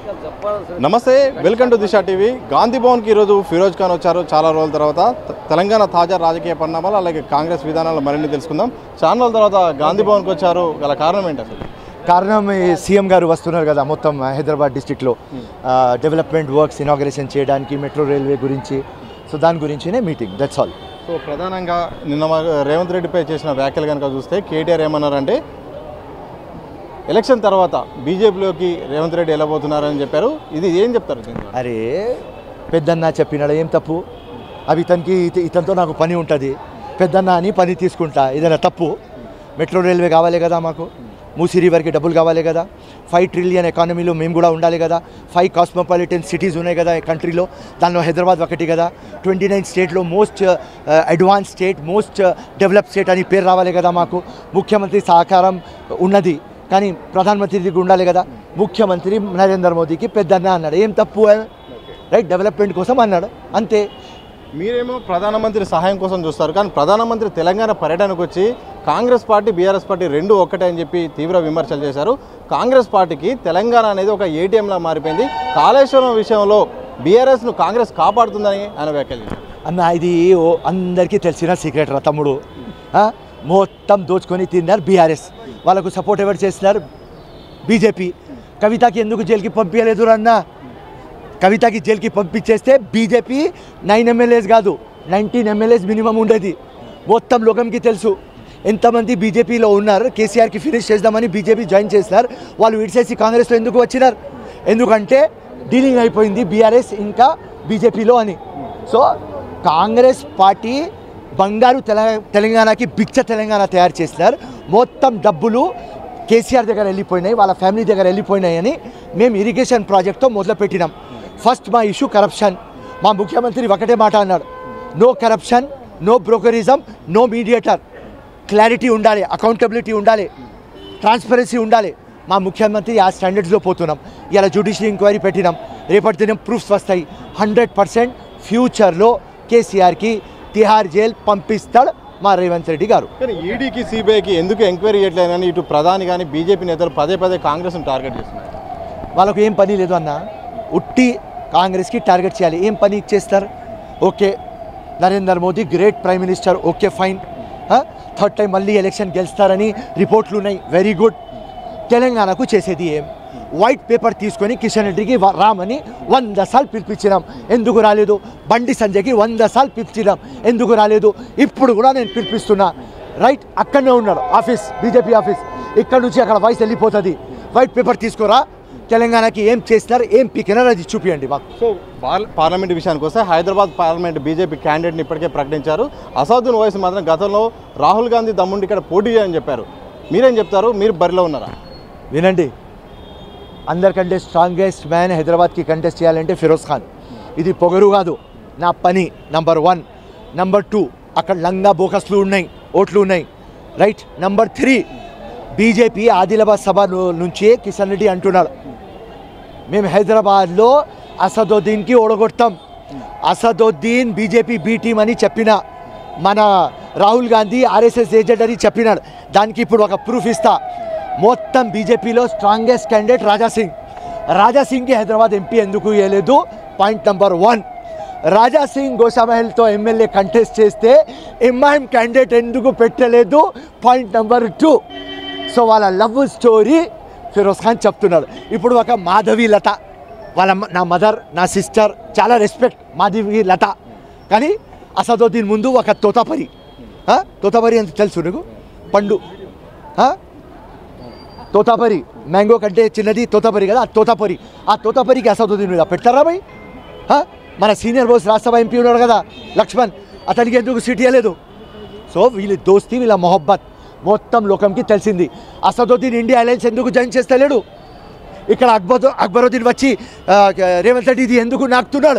నమస్తే welcome to Disha TV Gandhi భవన్కి ఈరోజు ఫిరోజ్ ఖాన్ వచ్చారు చాలా రోజుల తర్వాత త- తెలంగాణ తాజా రాజకీయ పరిణామాలు అలాగే కాంగ్రెస్ విధానాలు మరిన్ని తెలుసుకుందాం చాలా రోజుల తర్వాత గాంధీ భవన్కి వచ్చారు గల కారణం ఏంటి అసలు కారణం ఈ సీఎం గారు వస్తున్నారు కదా మొత్తం హైదరాబాద్ డిస్టిక్లో డెవలప్మెంట్ వర్క్స్ ఇనాగరేషన్ చేయడానికి మెట్రో రైల్వే గురించి సో దాని గురించినే మీటింగ్ దట్స్ ఆల్ సో ప్రధానంగా నిన్న మా రేవంత్ రెడ్డిపై చేసిన వ్యాఖ్యలు కనుక చూస్తే కేటీఆర్ ఏమన్నారంటే ఎలక్షన్ తర్వాత బీజేపీలోకి రేవంత్ రెడ్డి వెళ్ళబోతున్నారని చెప్పారు ఇది ఏం చెప్తారు దీని ద్వారా? అరే పెద్దన్న చెప్పినాడు ఏం తప్పు అవి ఇతనికి ఇత- ఇతనితో నాకు పని ఉంటుంది పెద్దన్న అని పని తీసుకుంటా ఏదైనా తప్పు మెట్రో రైల్వే కావాలి కదా మాకు మూసీ రివర్కి డబ్బులు కావాలి కదా ఫైవ్ ట్రిలియన్ ఎకానమీలో మేము కూడా ఉండాలి కదా ఫైవ్ కాస్మోపాలిటన్ సిటీస్ ఉన్నాయి కదా ఈ కంట్రీలో దానిలో హైదరాబాద్ ఒకటి కదా ట్వంటీ నైన్ స్టేట్లో most advance state most develop state అని పేరు రావాలి కదా మాకు ముఖ్యమంత్రి సహకారం ఉన్నది కానీ ప్రధానమంత్రికి ఉండాలి కదా ముఖ్యమంత్రి నరేంద్ర మోదీకి పెద్దన్న అన్నాడు ఏం తప్పు రైట్ డెవలప్మెంట్ కోసం అన్నాడు అంతే మీరేమో ప్రధానమంత్రి సహాయం కోసం చూస్తారు కానీ ప్రధానమంత్రి తెలంగాణ పర్యటనకు వచ్చి కాంగ్రెస్ పార్టీ బీఆర్ఎస్ పార్టీ రెండు ఒక్కటే అని చెప్పి తీవ్ర విమర్శలు చేశారు కాంగ్రెస్ పార్టీకి తెలంగాణ అనేది ఒక ఏటీఎంలా మారిపోయింది కాళేశ్వరం విషయంలో బీఆర్ఎస్ను కాంగ్రెస్ కాపాడుతుందని ఆయన వ్యాఖ్యలు చేశారు అన్న ఇది ఓ అందరికీ తెలిసిన సీక్రెట్ రా తమ్ముడు ఆ? మొత్తం దోచుకొని తిన్నారు బీఆర్ఎస్ వాళ్ళకు సపోర్ట్ ఎవరు చేస్తున్నారు బీజేపీ కవితకి ఎందుకు జైలుకి పంపించలేదు అన్న కవితకి జైలుకి పంపించేస్తే బీజేపీ నైన్ ఎమ్మెల్యేస్ కాదు నైన్టీన్ ఎమ్మెల్యేస్ మినిమం ఉండేది మొత్తం లోకంకి తెలుసు ఎంతమంది బీజేపీలో ఉన్నారు కేసీఆర్కి ఫినిష్ చేద్దామని బీజేపీ జాయిన్ చేస్తున్నారు వాళ్ళు విడిచేసి కాంగ్రెస్లో ఎందుకు వచ్చినారు ఎందుకంటే డీలింగ్ అయిపోయింది బీఆర్ఎస్ ఇంకా బీజేపీలో అని సో కాంగ్రెస్ పార్టీ బంగారు తెల తెలంగాణకి బిచ్చ తెలంగాణ తయారు చేసినారు మొత్తం డబ్బులు కేసీఆర్ దగ్గర వెళ్ళిపోయినాయి వాళ్ళ ఫ్యామిలీ దగ్గర వెళ్ళిపోయినాయి అని మేము ఇరిగేషన్ ప్రాజెక్ట్తో మొదలుపెట్టినాం ఫస్ట్ మా ఇష్యూ కరప్షన్ మా ముఖ్యమంత్రి ఒకటే మాట అన్నాడు no corruption no brokerism no mediator clarity ఉండాలి అకౌంటబిలిటీ ఉండాలి ట్రాన్స్పరెన్సీ ఉండాలి మా ముఖ్యమంత్రి ఆ స్టాండర్డ్స్లో పోతున్నాం ఇలా జ్యుడిషియల్ ఎంక్వైరీ పెట్టినాం రేపటి దినం ప్రూఫ్స్ వస్తాయి హండ్రెడ్ పర్సెంట్ ఫ్యూచర్లో కేసీఆర్కి తిహార్ జైల్ పంపిస్తాడు మా రేవంత్ రెడ్డి గారు కానీ ఈడీకి సిబిఐకి ఎందుకు ఎంక్వైరీ చేయట్లేదని ఇటు ప్రధాని కానీ బీజేపీ నేతలు పదే పదే కాంగ్రెస్ను టార్గెట్ చేస్తున్నారు వాళ్ళకు ఏం పని లేదు అన్న ఉట్టి కాంగ్రెస్కి టార్గెట్ చేయాలి ఏం పని చేస్తారు okay Narendra Modi great prime minister okay fine third time మళ్ళీ ఎలక్షన్ గెలుస్తారని రిపోర్ట్లు ఉన్నాయి వెరీ గుడ్ తెలంగాణకు చేసేది ఏం వైట్ పేపర్ తీసుకొని కిషన్ రెడ్డికి వ- రామని వంద సార్లు పిలిపించినాం ఎందుకు రాలేదు బండి సంజయ్కి వంద సార్లు పిలిచినాం ఎందుకు రాలేదు ఇప్పుడు కూడా నేను పిలిపిస్తున్నా రైట్ అక్కడనే ఉన్నాడు ఆఫీస్ బీజేపీ ఆఫీస్ ఇక్కడ నుంచి అక్కడ వాయిస్ వెళ్ళిపోతుంది వైట్ పేపర్ తీసుకోరా తెలంగాణకి ఏం చేసినారు ఏం పీకినారు అది చూపియండి మాకు సో పార్- పార్లమెంట్ విషయానికి వస్తే హైదరాబాద్ పార్లమెంట్ బీజేపీ క్యాండిడేట్ని ఇప్పటికే ప్రకటించారు అసదుద్దీన్ ఓవైసీ మాత్రం గతంలో రాహుల్ గాంధీ దమ్ముండి ఇక్కడ పోటీ చేయని చెప్పారు మీరేం చెప్తారు మీరు బరిలో ఉన్నారా వినండి అందరికంటే స్ట్రాంగెస్ట్ మ్యాన్ హైదరాబాద్కి కంటెస్ట్ చేయాలంటే ఫిరోజ్ ఖాన్ ఇది పొగరు కాదు నా పని నంబర్ వన్ నంబర్ టూ అక్కడ లంగా బోకస్లు ఉన్నాయి ఓట్లు ఉన్నాయి right number three BJP Adilabad సభ ను- నుంచే కిషన్ రెడ్డి అంటున్నాడు మేము హైదరాబాద్లో అసదుద్దీన్కి ఓడగొడతాం అసదుద్దీన్ బీజేపీ బీ టీం అని చెప్పిన మన రాహుల్ గాంధీ ఆర్ఎస్ఎస్ ఏజెంట్ అని చెప్పినాడు దానికి ఇప్పుడు ఒక ప్రూఫ్ ఇస్తా మొత్తం బీజేపీలో స్ట్రాంగెస్ట్ క్యాండిడేట్ రాజా సింగ్ రాజా సింగ్కి హైదరాబాద్ ఎంపీ ఎందుకు ఇవ్వలేదు point number one Raja Singh గోషామహల్తో ఎమ్మెల్యే కంటెస్ట్ చేస్తే ఎంఐఎం క్యాండిడేట్ ఎందుకు పెట్టలేదు పాయింట్ నెంబర్ టూ సో వాళ్ళ లవ్ స్టోరీ ఫిరోజ్ ఖాన్ చెప్తున్నాడు ఇప్పుడు ఒక మాధవి లత వాళ్ళ మ- నా మదర్ నా సిస్టర్ చాలా రెస్పెక్ట్ మాధవి లత కానీ అసదుద్దీన్ ముందు ఒక తోతాపరి ఆ? తోతాపరి ಅಂತ తెలుసు నీకు పండు ఆ? తోతాపరి మ్యాంగో కంటే చిన్నది తోతాపరి కదా ఆ తోతాపరి ఆ తోతాపరికి అసదుద్దీన్ మీద పెడతారా భయ్ ఆ? మన సీనియర్ బాస్ రాజ్యసభ ఎంపీ ఉన్నాడు కదా లక్ష్మణ్ అతనికి ఎందుకు సీట్ ఇవ్వలేదు సో వీళ్ళ దోస్తి వీళ్ళ మొహబ్బత్ మొత్తం లోకంకి తెలిసింది అసదుద్దీన్ ఇండియా అలయన్స్ ఎందుకు జాయిన్ చేస్తలేడు ఇక్కడ అక్బర్ అక్బరుద్దీన్ వచ్చి ఆ, రేవంత్ రెడ్డి ఇది ఎందుకు నాకుతున్నాడు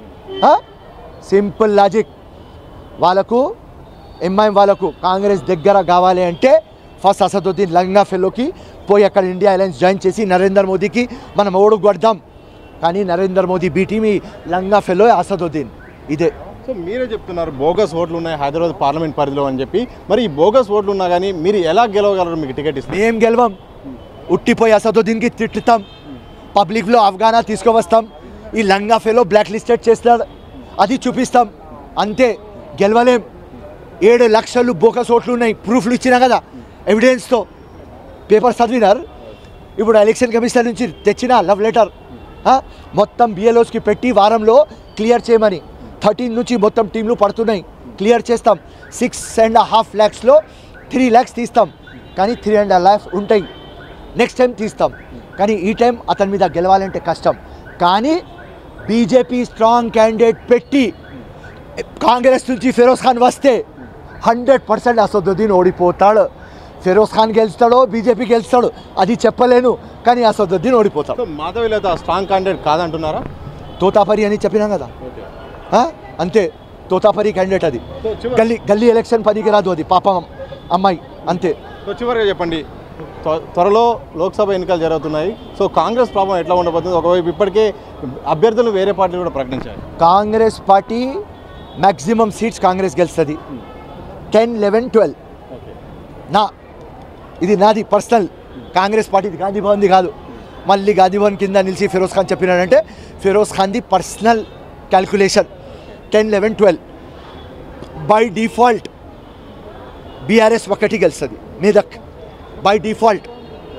సింపుల్ లాజిక్ వాళ్ళకు ఎంఐఎం వాళ్ళకు కాంగ్రెస్ దగ్గర కావాలి అంటే ఫస్ట్ అసదుద్దీన్ లంగా ఫెలోకి పోయి అక్కడ ఇండియా అలయన్స్ జాయిన్ చేసి నరేంద్ర మోదీకి మనం ఓడు కొడదాం కానీ నరేంద్ర మోదీ బీటీ మీ లంగా ఫెలో అసదుద్దీన్ ఇదే సో మీరే చెప్తున్నారు బోగస్ ఓట్లు ఉన్నాయి హైదరాబాద్ పార్లమెంట్ పరిధిలో అని చెప్పి మరి ఈ బోగస్ ఓట్లు ఉన్నా కానీ మీరు ఎలా గెలవగలరు మీకు టికెట్ ఇస్తే మేం గెలవం ఉట్టిపోయి అసదుద్దీన్కి తిట్టుతాం పబ్లిక్లో అవగాహన తీసుకువస్తాం ఈ లంగా ఫెలో బ్లాక్ లిస్టెడ్ చేస్తాడు అది చూపిస్తాం అంతే గెలవలేం ఏడు లక్షలు బోకస్ ఓట్లు ఉన్నాయి ప్రూఫ్లు ఇచ్చినా కదా ఎవిడెన్స్తో పేపర్ చదివినారు ఇప్పుడు ఎలక్షన్ కమిషన్ నుంచి తెచ్చిన లవ్ లెటర్ మొత్తం బిఎల్ఓస్కి పెట్టి వారంలో క్లియర్ చేయమని థర్టీన్ నుంచి మొత్తం టీంలు పడుతున్నాయి క్లియర్ చేస్తాం సిక్స్ అండ్ హాఫ్ ల్యాక్స్లో త్రీ ల్యాక్స్ తీస్తాం కానీ త్రీ అండ్ హాఫ్ ల్యాక్స్ ఉంటాయి నెక్స్ట్ టైం తీస్తాం కానీ ఈ టైం అతని మీద గెలవాలంటే కష్టం కానీ బీజేపీ స్ట్రాంగ్ క్యాండిడేట్ పెట్టి కాంగ్రెస్ నుంచి ఫిరోజ్ ఖాన్ వస్తే హండ్రెడ్ పర్సెంట్ అసదుద్దీన్ ఓడిపోతాడు ఫిరోజ్ ఖాన్ గెలుస్తాడో బీజేపీ గెలుస్తాడు అది చెప్పలేను కానీ అసదుద్దీన్ ఓడిపోతాడు so Madhavi Latha strong candidate కాదంటున్నారా తోతాపరి అని చెప్పినాం కదా ఆ? అంతే తోతాపరి క్యాండిడేట్ అది సో చివరి గల్లీ గల్లీ ఎలక్షన్ పనికి రాదు అది పాపం అమ్మాయి అంతే సో చివరిగా చెప్పండి త్వ- త్వరలో లోక్సభ ఎన్నికలు జరుగుతున్నాయి సో కాంగ్రెస్ ప్రభావం ఎట్లా ఉండబోతుంది ఒకవైపు ఇప్పటికే అభ్యర్థులు వేరే పార్టీలు కూడా ప్రకటించారు Congress party maximum seats Congress గెలుస్తుంది టెన్ లెవెన్ ట్వెల్వ్ నా ఇది నాది పర్సనల్ కాంగ్రెస్ పార్టీది గాంధీ భవన్ది కాదు మళ్ళీ గాంధీ భవన్ కింద నిలిచి ఫిరోజ్ ఖాన్ చెప్పినాడంటే ఫిరోజ్ ఖాన్ది personal calculation ten eleven twelve by default BRS ఒకటి గెలుస్తుంది Medak by default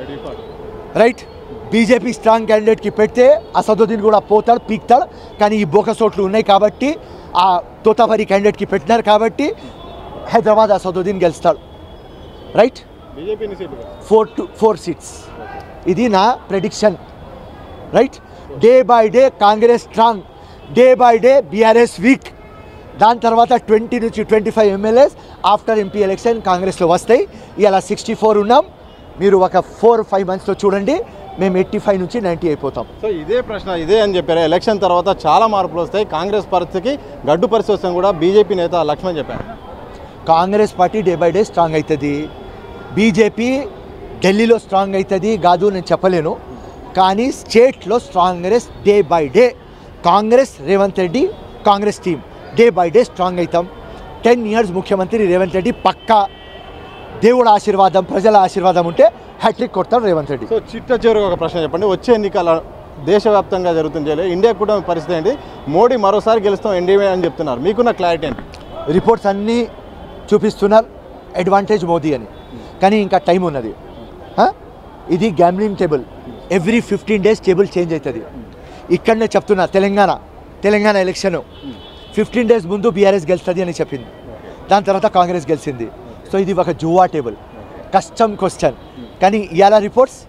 right BJP strong క్యాండిడేట్కి పెడితే అసదుద్దీన్ కూడా పోతాడు పీక్తాడు కానీ ఈ బోకస్ ఓట్లు ఉన్నాయి కాబట్టి ఆ తోతాపరి క్యాండిడేట్కి పెట్టినారు కాబట్టి హైదరాబాద్ అసదుద్దీన్ గెలుస్తాడు రైట్ బీజేపీ సీట్లు ఫోర్ టు ఫోర్ సీట్స్ ఇది నా prediction right day by day Congress strong day by day BRS weak దాని తర్వాత ట్వంటీ నుంచి twenty five MLAs after MP election కాంగ్రెస్లో వస్తాయి ఇలా సిక్స్టీ ఫోర్ ఉన్నాం మీరు ఒక ఫోర్ ఫైవ్ మంత్స్లో చూడండి మేము ఎయిటీ ఫైవ్ నుంచి నైంటీ అయిపోతాం సో ఇదే ప్రశ్న ఇదే అని చెప్పారు ఎలక్షన్ తర్వాత చాలా మార్పులు వస్తాయి కాంగ్రెస్ పరిస్థితికి గడ్డు పరిస్థితి వస్తుంది కూడా బీజేపీ నేత లక్ష్మణ్ చెప్పారు Congress party day by day strong అవుతుంది బీజేపీ ఢిల్లీలో స్ట్రాంగ్ అవుతుంది కాదు నేను చెప్పలేను కానీ స్టేట్లో స్ట్రాంగరెస్ day by day Congress Revanth Reddy Congress team day by day strong అవుతాం టెన్ ఇయర్స్ ముఖ్యమంత్రి రేవంత్ రెడ్డి పక్కా దేవుడు ఆశీర్వాదం ప్రజల ఆశీర్వాదం ఉంటే హ్యాట్రిక్ కొడతాడు రేవంత్ రెడ్డి సో చిట్ట చివరికి ఒక ప్రశ్న చెప్పండి వచ్చే ఎన్నికల దేశవ్యాప్తంగా జరుగుతుంది చేయలేదు ఇండియా కూడా పరిస్థితి ఏంటి మోడీ మరోసారి గెలుస్తాం ఎన్డీఏ అని చెప్తున్నారు మీకున్న క్లారిటీ ఏంటి రిపోర్ట్స్ అన్నీ చూపిస్తున్నారు అడ్వాంటేజ్ మోదీ అని కానీ ఇంకా టైం ఉన్నది హ? ఇది gambling table every fifteen days table change అవుతుంది ఇక్కడనే చెప్తున్నా Telangana Telangana election fifteen days ముందు బీఆర్ఎస్ గెలుస్తుంది అని చెప్పింది దాని తర్వాత కాంగ్రెస్ గెలిచింది సో ఇది ఒక జువా టేబుల్ కష్టం క్వశ్చన్ కానీ ఇవాళ రిపోర్ట్స్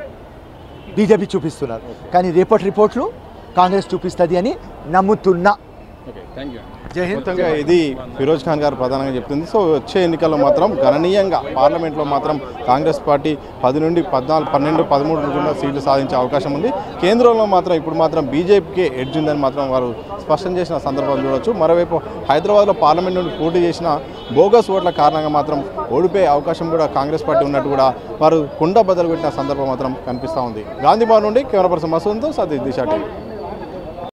బీజేపీ చూపిస్తున్నారు కానీ రేపటి రిపోర్ట్లు కాంగ్రెస్ చూపిస్తుంది అని నమ్ముతున్నా ఓకే థ్యాంక్ యూ జై హింద్ మొత్తంగా ఇది ఫిరోజ్ ఖాన్ గారు ప్రధానంగా చెప్తుంది సో వచ్చే ఎన్నికల్లో మాత్రం గణనీయంగా పార్లమెంట్లో మాత్రం కాంగ్రెస్ పార్టీ పది నుండి పద్నాలుగు పన్నెండు పదమూడు నుండి సీట్లు సాధించే అవకాశం ఉంది కేంద్రంలో మాత్రం ఇప్పుడు మాత్రం బీజేపీకి ఎడ్జ్ ఉందని మాత్రం వారు స్పష్టం చేసిన సందర్భాలు చూడొచ్చు మరోవైపు హైదరాబాద్లో పార్లమెంట్ నుండి పోటీ చేసిన బోగస్ ఓట్ల కారణంగా మాత్రం ఓడిపోయే అవకాశం కూడా కాంగ్రెస్ పార్టీ ఉన్నట్టు కూడా వారు కుండ బదులు పెట్టిన సందర్భం మాత్రం కనిపిస్తూ ఉంది గాంధీ భవన్ నుండి కెమెరా పర్సన్ మసూన్తో సతీష్ దిశా టీవీ